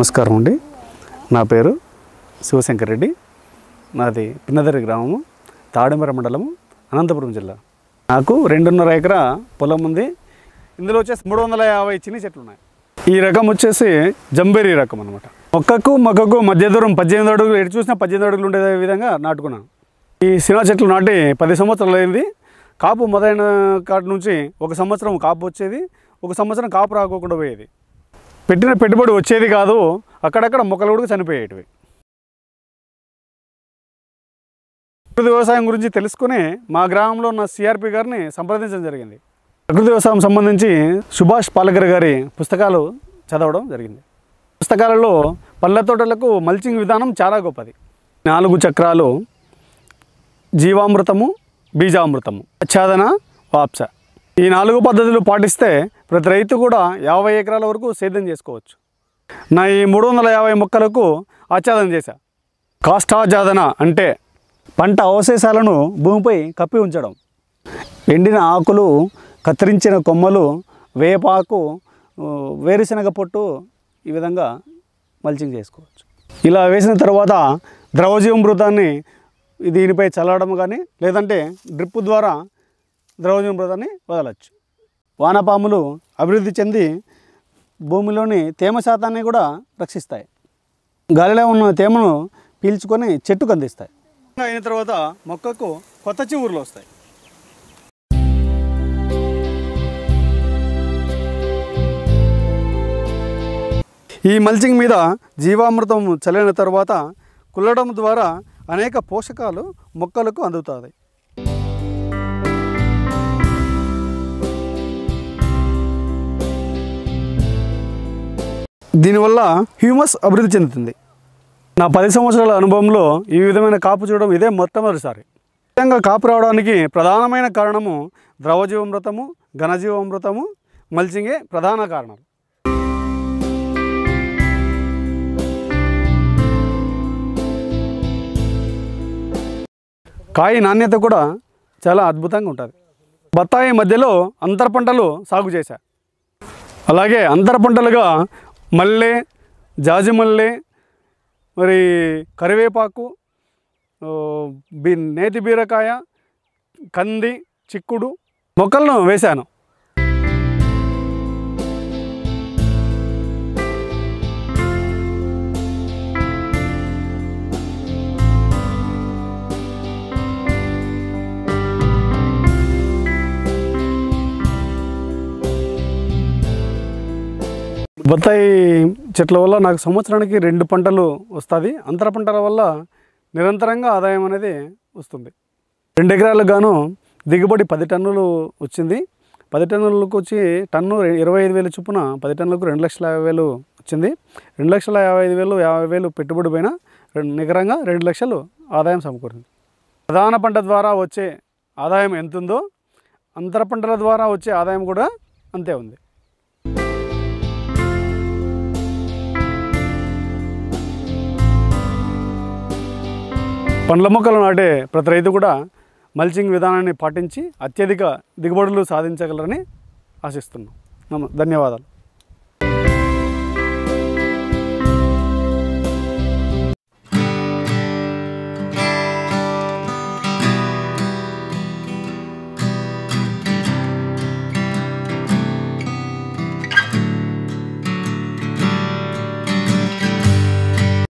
నమస్కారం అండి నా పేరు శివశంకర్ రెడ్డి నాది పిన్నదరి గ్రామము తాడిమర మండలము అనంతపురం జిల్లా నాకు రెండున్నర ఎకరా పొలం ఉంది ఇందులో వచ్చేసి మూడు వందల యాభై చిన్ని చెట్లు ఉన్నాయి ఈ రకం వచ్చేసి జంబేరి రకం అనమాట మొక్కకు మొక్కకు మధ్య దూరం పద్దెనిమిది అడుగులు ఎటు చూసినా పద్దెనిమిది అడుగులు ఉండే విధంగా నాటుకున్నాను ఈ సినా చెట్లు నాటి పది సంవత్సరాలు అయింది కాపు మొదలైన కాటి నుంచి ఒక సంవత్సరం కాపు వచ్చేది ఒక సంవత్సరం కాపు రాకోకుండా పోయేది పెట్టిన పెట్టుబడి వచ్చేది కాదు అక్కడక్కడ మొక్కలు కూడా చనిపోయేటివి ప్రకృతి వ్యవసాయం గురించి తెలుసుకుని మా గ్రామంలో ఉన్న సిఆర్పి గారిని సంప్రదించడం జరిగింది ప్రకృతి వ్యవసాయం సంబంధించి సుభాష్ పాలకర్ గారి పుస్తకాలు చదవడం జరిగింది పుస్తకాలలో పళ్ళ తోటలకు మల్చింగ్ విధానం చాలా గొప్పది నాలుగు చక్రాలు జీవామృతము బీజామృతము ఆచ్ఛాదన వాప్స ఈ నాలుగు పద్ధతులు పాటిస్తే ప్రతి రైతు కూడా యాభై ఎకరాల వరకు సేద్యం చేసుకోవచ్చు నా ఈ మూడు వందల యాభై మొక్కలకు ఆచ్ఛాదన చేశా కాష్టాఛాదన అంటే పంట అవశేషాలను భూమిపై కప్పి ఉంచడం ఎండిన ఆకులు కత్తిరించిన కొమ్మలు వేపాకు ఊ, వేరుశనగ పొట్టు ఈ విధంగా మల్చింగ్ చేసుకోవచ్చు ఇలా వేసిన తర్వాత ద్రవజీవమృతాన్ని దీనిపై చల్లడం కానీ లేదంటే డ్రిప్ ద్వారా ద్రవజీవమృతాన్ని వదలచ్చు వానపాములు అభివృద్ధి చెంది భూమిలోని తేమ శాతాన్ని కూడా రక్షిస్తాయి గాలిలో ఉన్న తేమను పీల్చుకొని చెట్టుకు అందిస్తాయి అయిన తర్వాత మొక్కకు కొత్త చివురులు వస్తాయి ఈ మల్చింగ్ మీద జీవామృతం చల్లిన తర్వాత కుల్లడం ద్వారా అనేక పోషకాలు మొక్కలకు అందుతాయి దీనివల్ల హ్యూమస్ అభివృద్ధి చెందుతుంది నా పది సంవత్సరాల అనుభవంలో ఈ విధమైన కాపు చూడడం ఇదే మొట్టమొదటిసారి ఈ విధంగా కాపు రావడానికి ప్రధానమైన కారణము ద్రవజీవామృతము ఘనజీవామృతము మల్చింగే ప్రధాన కారణం కాయ నాణ్యత కూడా చాలా అద్భుతంగా ఉంటుంది బత్తాయి మధ్యలో అంతర పంటలు సాగు చేశా అలాగే అంతర పంటలుగా మల్లె జాజి మల్లె మరి కరివేపాకు ఓ, బీ నేతి బీరకాయ కంది చిక్కుడు మొక్కలను వేశాను బత్తాయి చెట్ల వల్ల నాకు సంవత్సరానికి రెండు పంటలు వస్తుంది అంతర పంటల వల్ల నిరంతరంగా ఆదాయం అనేది వస్తుంది రెండు ఎకరాలకు గాను దిగుబడి పది టన్నులు వచ్చింది పది టన్నులకు వచ్చి టన్ను ఇరవై ఐదు వేలు చొప్పున పది టన్నులకు రెండు లక్షల యాభై వేలు వచ్చింది రెండు లక్షల యాభై ఐదు వేలు యాభై వేలు పెట్టుబడి పైన రెండు నికరంగా రెండు లక్షలు ఆదాయం సమకూరింది ప్రధాన పంట ద్వారా వచ్చే ఆదాయం ఎంత ఉందో అంతర పంటల ద్వారా వచ్చే ఆదాయం కూడా అంతే ఉంది పండ్ల మొక్కలు నాటే ప్రతి రైతు కూడా మల్చింగ్ విధానాన్ని పాటించి అత్యధిక దిగుబడులు సాధించగలరని ఆశిస్తున్నాం నమ ధన్యవాదాలు